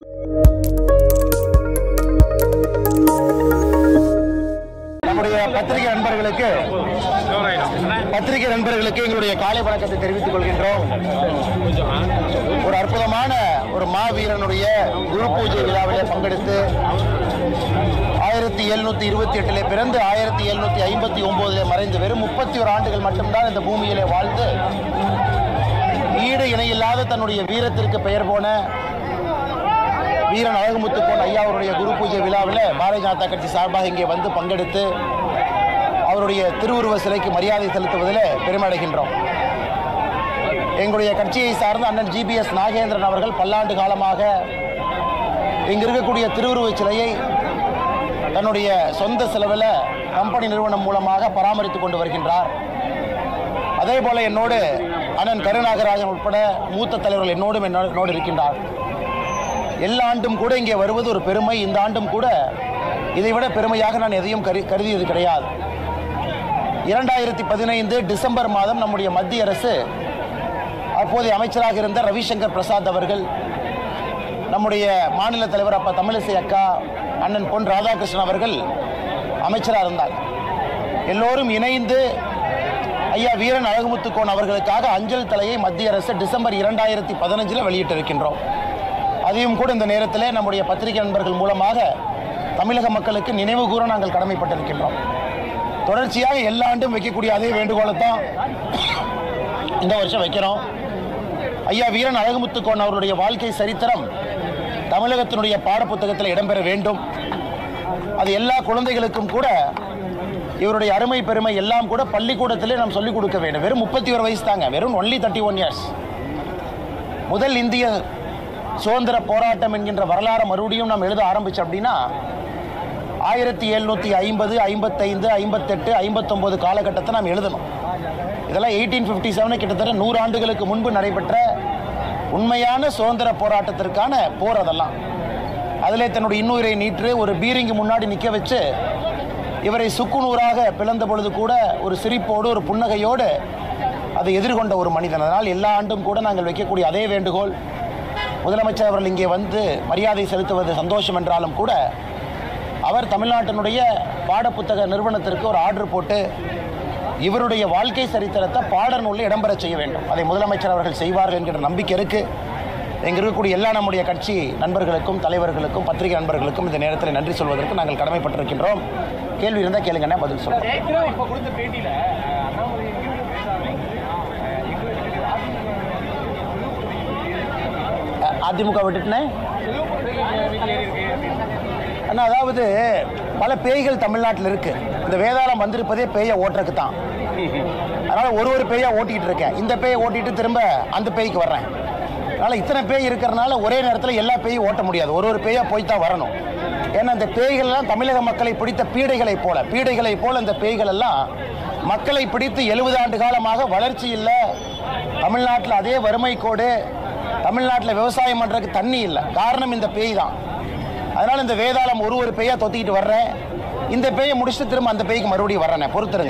நம்முடைய பத்திரிகை நண்பர்களுக்கு பத்திரிகை நண்பர்களுக்கு எங்களுடைய காலை வணக்கத்தை தெரிவித்துக் கொள்கின்றோம் ஒரு அற்புதமான ஒரு மாவீரனுடைய குரு பூஜை விழாவிலே பங்கெடுத்து ஆயிரத்தி எழுநூத்தி இருபத்தி எட்டிலே பிறந்து ஆயிரத்தி எழுநூத்தி ஐம்பத்தி ஒன்பதிலே மறைந்து வெறும் முப்பத்தி ஒரு ஆண்டுகள் மட்டும்தான் இந்த பூமியிலே வாழ்ந்து ஈடு இணையில்லாத தன்னுடைய வீரத்திற்கு பெயர் போன வீரன் அழகுமுத்துக்கோன் ஐயா அவருடைய குரு பூஜை விழாவில் பாரதிய ஜனதா கட்சி சார்பாக இங்கே வந்து பங்கெடுத்து அவருடைய திருவுருவ சிலைக்கு மரியாதை செலுத்துவதில் பெருமையடைகின்றோம் எங்களுடைய கட்சியை சார்ந்த அண்ணன் ஜிபிஎஸ் நாகேந்திரன் அவர்கள் பல்லாண்டு காலமாக இங்கு இருக்கக்கூடிய திருவுருவச் சிலையை தன்னுடைய சொந்த செலவில் கம்பெனி நிறுவனம் மூலமாக பராமரித்துக் கொண்டு வருகின்றார் அதே போல என்னோடு அண்ணன் கருநாகராஜன் உட்பட மூத்த தலைவர்கள் என்னோடும் என்னோடு என்னோடு இருக்கின்றார் எல்லா ஆண்டும் கூட இங்கே வருவது ஒரு பெருமை இந்த ஆண்டும் கூட இதைவிட பெருமையாக நான் எதையும் கரு கருதியது கிடையாது இரண்டாயிரத்தி பதினைந்து டிசம்பர் மாதம் நம்முடைய மத்திய அரசு அப்போதைய அமைச்சராக இருந்த ரவிசங்கர் பிரசாத் அவர்கள் நம்முடைய மாநில தலைவர் அப்பா தமிழிசை அக்கா அண்ணன் பொன் ராதாகிருஷ்ணன் அவர்கள் அமைச்சராக இருந்தார் எல்லோரும் இணைந்து ஐயா வீரன் அழகுமுத்துக்கோன் அவர்களுக்காக அஞ்சல் தலையை மத்திய அரசு டிசம்பர் இரண்டாயிரத்தி பதினஞ்சில் வெளியிட்டிருக்கின்றோம் அதையும் கூட இந்த நேரத்தில் நம்முடைய பத்திரிகை நண்பர்கள் மூலமாக தமிழக மக்களுக்கு நினைவு கூற நாங்கள் கடமைப்பட்டிருக்கின்றோம் தொடர்ச்சியாக எல்லா ஆண்டும் வைக்கக்கூடிய அதே வேண்டுகோளை தான் இந்த வருஷம் வைக்கிறோம் ஐயா வீரன் அழகுமுத்துக்கோன் அவருடைய வாழ்க்கை சரித்திரம் தமிழகத்தினுடைய பாடப்புத்தகத்தில் இடம்பெற வேண்டும் அது எல்லா குழந்தைகளுக்கும் கூட இவருடைய அருமை பெருமை எல்லாம் கூட பள்ளிக்கூடத்திலே நாம் சொல்லிக் கொடுக்க வேண்டும் வெறும் முப்பத்தி ஒரு வயசு தாங்க வெறும் ஒன்லி தேர்ட்டி ஒன் இயர்ஸ் முதல் இந்திய சுதந்திர போராட்டம் என்கின்ற வரலாறு மறுபடியும் நாம் எழுத ஆரம்பிச்சோம் அப்படின்னா ஆயிரத்தி எழுநூற்றி ஐம்பது ஐம்பத்தைந்து ஐம்பத்தெட்டு ஐம்பத்தொம்போது காலகட்டத்தை நாம் எழுதணும் இதெல்லாம் எயிட்டீன் ஃபிஃப்டி செவனு கிட்டத்தட்ட நூறு ஆண்டுகளுக்கு முன்பு நடைபெற்ற உண்மையான சுதந்திர போராட்டத்திற்கான போர் அதெல்லாம் அதிலே தன்னுடைய இன்னுயிரை நீற்று ஒரு பீரிங்கு முன்னாடி நிற்க வச்சு இவரை சுக்குநூறாக பிளந்த பொழுது கூட ஒரு சிரிப்போடு ஒரு புன்னகையோடு அதை எதிர்கொண்ட ஒரு மனிதன் அதனால் எல்லா ஆண்டும் கூட நாங்கள் வைக்கக்கூடிய அதே வேண்டுகோள் முதலமைச்சர் அவர்கள் இங்கே வந்து மரியாதை செலுத்துவது சந்தோஷம் என்றாலும் கூட அவர் தமிழ்நாட்டினுடைய பாடப்புத்தக நிறுவனத்திற்கு ஒரு ஆர்டர் போட்டு இவருடைய வாழ்க்கை சரித்திரத்தை பாடல் நூலில் இடம்பெற செய்ய வேண்டும் அதை முதலமைச்சர் அவர்கள் செய்வார்கள் என்கிற நம்பிக்கை இருக்கு இங்கே இருக்கக்கூடிய எல்லா நம்முடைய கட்சி நண்பர்களுக்கும் தலைவர்களுக்கும் பத்திரிகை நண்பர்களுக்கும் இந்த நேரத்தில் நன்றி சொல்வதற்கு நாங்கள் கடமைப்பட்டிருக்கின்றோம் கேள்வி இருந்தால் கேளுங்கண்ணே பதில் சொல்றேன் ஏற்கனவே இப்ப கொடுத்த பேட்டியில அஹ், அண்ணாமலை எங்கேயுமே பேசாம அஹ், எங்களுக்கு அ- அதிமுக விட்டுட்டுனே வீட்டில் ஏறி இருக்கு அண்ணா அதாவது பல பேய்கள் தமிழ்நாட்டில் இருக்கு இந்த வேதாளம் வந்திருப்பதே பேயை ஓட்டுறதுக்கு தான் அதனால ஒரு ஒரு பேயா ஓட்டிட்டு இருக்கேன் இந்த பேயை ஓட்டிட்டு திரும்ப அந்த பேய்க்கு வர்றேன் அதனால இத்தனை பேய் இருக்கிறனால ஒரே நேரத்தில் எல்லா பேயும் ஓட்ட முடியாது ஒரு ஒரு பேயா போய் தான் வரணும் ஏன்னா இந்த பேய்கள்லாம் தமிழக மக்களை பிடித்த பீடைகளைப் போல பீடைகளைப் போல இந்த பேய்கள் எல்லாம் மக்களை பிடித்து எழுபது ஆண்டு காலமாக வளர்ச்சி இல்லை தமிழ்நாட்டில் அதே வறுமை கோடு தமிழ்நாட்டில் விவசாயம் பண்ணுறதுக்கு தண்ணி இல்லை காரணம் இந்த பேய் தான் அதனால இந்த வேதாளம் ஒரு ஒரு பேயா தொத்திக்கிட்டு வர்றேன் இந்த பேயை முடிச்சுட்டு திரும்ப அந்த பேய்க்கு மறுபடியும் வர்றேன் பொறுத்துருங்க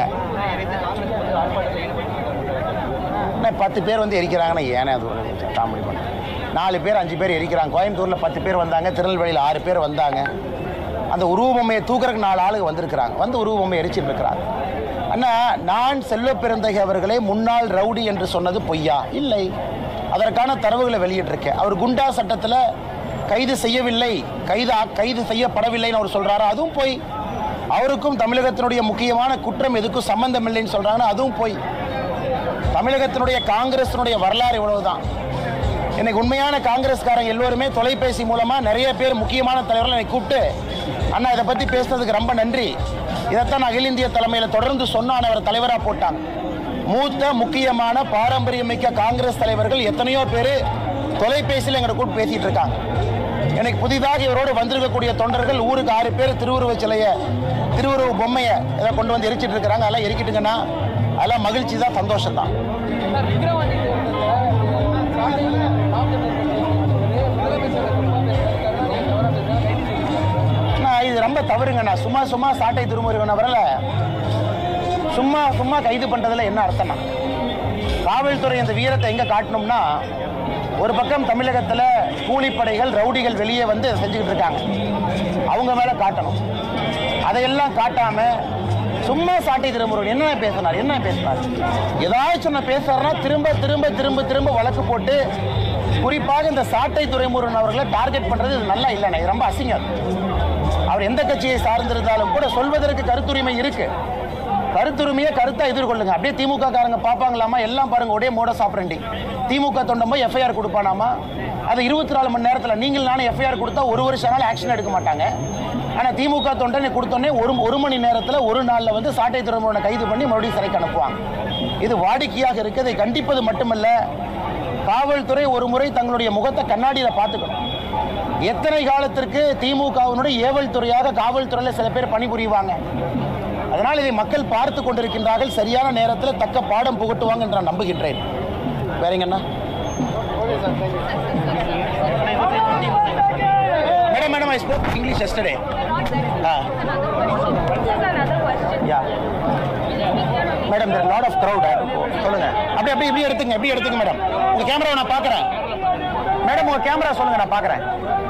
என்ன பத்து பேர் வந்து எரிக்கிறாங்கன்னா ஏனே அது ஒரு காமெடி பண்ண நாலு பேர் அஞ்சு பேர் எரிக்கிறாங்க கோயம்புத்தூரில் பத்து பேர் வந்தாங்க திருநெல்வேலியில் ஆறு பேர் வந்தாங்க அந்த உருவ பொம்மையை தூக்குறதுக்கு நாலு ஆளுங்க வந்திருக்கிறாங்க வந்து உருவ பொம்மையை எரிச்சிட்டு இருக்கிறாங்க அண்ணா நான் செல்வ பெருந்தகை அவர்களே முன்னாள் ரவுடி என்று சொன்னது பொய்யா இல்லை அதற்கான தரவுகளை வெளியிட்டிருக்கேன் அவர் குண்டா சட்டத்தில் கைது செய்யவில்லை கைது ஆ- கைது செய்யப்படவில்லைன்னு அவர் சொல்றாரு அதுவும் பொய் அவருக்கும் தமிழகத்தினுடைய முக்கியமான குற்றம் எதுக்கும் சம்பந்தம் இல்லைன்னு சொல்றாங்கன்னா அதுவும் பொய் தமிழகத்தினுடைய காங்கிரசினுடைய வரலாறு இவ்வளவுதான் இன்னைக்கு உண்மையான காங்கிரஸ்காரங்க எல்லோருமே தொலைபேசி மூலமா நிறைய பேர் முக்கியமான தலைவர்கள் என்னை கூப்பிட்டு அண்ணா இதை பத்தி பேசுனதுக்கு ரொம்ப நன்றி இதைத்தான் அகில இந்திய தலைமையில் தொடர்ந்து சொன்னான் அவர் தலைவராக போட்டாங்க மூத்த முக்கியமான பாரம்பரியமிக்க காங்கிரஸ் தலைவர்கள் எத்தனையோ பேர் தொலைபேசியில் எங்களை கூப்பிட்டு பேசிட்டு இருக்காங்க எனக்கு புதிதாக இவரோடு வந்திருக்கக்கூடிய தொண்டர்கள் ஊருக்கு ஆறு பேர் திருவுருவ சிலையை திருவுருவ பொம்மையை இதை கொண்டு வந்து எரிச்சிட்டு இருக்கிறாங்க அதெல்லாம் எரிக்கிட்டுங்கன்னா அதெல்லாம் மகிழ்ச்சி தான் சந்தோஷம் தான் சார் விக்ரவாண்டி தேர்தலில் சாட்டையில் முதலமைச்சர் நான் இது ரொம்ப தவறுங்கண்ணா சும்மா சும்மா சாட்டை திருமுருகன் அவரில் சும்மா சும்மா கைது பண்ணுறதுல என்ன அர்த்தம்னா காவல்துறை இந்த வீரத்தை எங்கே காட்டணும்னா ஒரு பக்கம் தமிழகத்தில் கூலிப்படைகள் ரவுடிகள் வெளியே வந்து இதை செஞ்சுக்கிட்டு இருக்காங்க அவங்க மேலே காட்டணும் அதையெல்லாம் காட்டாம சும்மா சாட்டை திரும்புறோம் என்ன பேசினார் என்ன பேசினார் ஏதாச்சும் ஒன்று பேசுறாருன்னா திரும்ப திரும்ப திரும்ப திரும்ப வழக்கு போட்டு குறிப்பாக இந்த சாட்டை துறைமுருகன் அவர்களை டார்கெட் பண்றது இது நல்லா இல்லைண்ணே இது ரொம்ப அசிங்கம் அவர் எந்த கட்சியை சார்ந்திருந்தாலும் கூட சொல்வதற்கு கருத்துரிமை இருக்கு கருத்துரிமையை கருத்தா எதிர்கொள்ளுங்க அப்படியே திமுக காரங்க பார்ப்பாங்களாமா எல்லாம் பாருங்க ஒரே மோட சாப்பிட்றண்டி திமுக தொண்டம் போய் எஃப்ஐஆர் கொடுப்பானாமா அது இருபத்தி நாலு மணி நேரத்தில் நீங்கள் நானும் எஃப்ஐஆர் கொடுத்தா ஒரு வருஷம் நாள் ஆக்ஷன் எடுக்க மாட்டாங்க ஆனால் திமுக தொண்டனை கொடுத்தோன்னே ஒரு ஒரு மணி நேரத்தில் ஒரு நாளில் வந்து சாட்டை துறைமுகனை கைது பண்ணி மறுபடியும் சிறைக்கு அனுப்புவாங்க இது வாடிக்கையாக இருக்கு இதை கண்டிப்பது மட்டுமல்ல காவல்துறை ஒரு முறை தங்களுடைய முகத்தை கண்ணாடியில் பார்த்துக்கணும் எத்தனை காலத்திற்கு திமுகவினுடைய ஏவல் துறையாக காவல்துறையில் சில பேர் பணிபுரிவாங்க அதனால் இதை மக்கள் பார்த்து கொண்டிருக்கின்றார்கள் சரியான நேரத்தில் தக்க பாடம் புகட்டுவாங்க என்று நான் நம்புகின்றேன் வேறங்கண்ணா madam madam I spoke English yesterday ah yeah madam there lot of crowd சொல்லுங்க அப்படியே அப்படியே இப்படி எடுத்துங்க இப்படி எடுத்துங்க மேடம் உங்க கேமராவை நான் பார்க்குறேன் மேடம் உங்க கேமரா சொல்லுங்க நான் பார்க்குறேன்